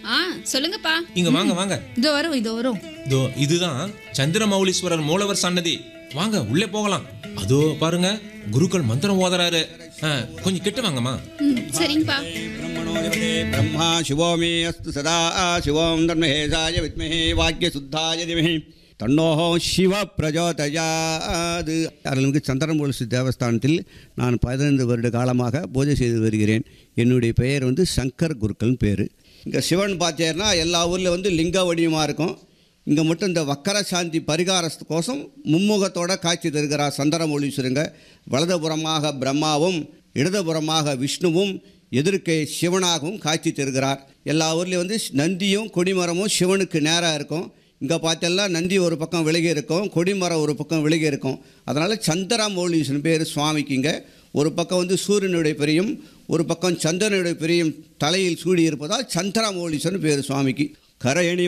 ஆ சொல்லுங்கப்பா இங்க வாங்க வாங்க இதோ வரும் இதோ வரும் இதோ இதுதான் சந்திரமௌலீஸ்வரர் மூலவர் சன்னதி வாங்க உள்ளே போகலாம் அதோ பாருங்க குருக்கள் மந்திரம் ஓதுறாரு ஆ, கொஞ்சம் கிட்ட வாங்கம்மா ம் சரிங்கப்பா ब्रह्मणोऽधिपते ब्रह्मा शिवो मे अस्तु सदा शिवों धर्महेशाय विद्महे वाक्यशुद्धाय धीमहि தன்னோ சிவ பிரஜோதயாது அருள்மிகு சந்திரமூலசி தேவஸ்தானத்தில் நான் பதினைந்து வருட காலமாக பூஜை செய்து வருகிறேன் என்னுடைய பெயர் வந்து சங்கர் குருக்கள்னு பேர் இங்கே சிவன் பார்த்தீங்கன்னா எல்லா ஊரில் வந்து லிங்க வடிவமாக இருக்கும் இங்கே மட்டும் இந்த வக்கர சாந்தி பரிகாரத்துக்கோசம் மும்முகத்தோட காட்சி தருகிறார் சந்திரமௌலீஸ்வரங்க வலதுபுறமாக பிரம்மாவும் இடதுபுறமாக விஷ்ணுவும் எதிர்க்கே சிவனாகவும் காட்சி தருகிறார் எல்லா ஊர்லேயும் வந்து நந்தியும் கொடிமரமும் சிவனுக்கு நேராக இருக்கும் இங்கே பார்த்தெல்லாம் நந்தி ஒரு பக்கம் விலகி இருக்கும் கொடிமரம் ஒரு பக்கம் விலகி இருக்கும் அதனால் சந்திரமௌலீஸ்வரன் பேர் சுவாமிக்கு இங்கே ஒரு பக்கம் வந்து சூரியனுடைய பெரியும் ஒரு பக்கம் சந்திரனுடைய பெரியும் தலையில் சூடி இருப்பதால் சந்திரமௌலீஸ்வரன் பேர் சுவாமிக்கு கரையணி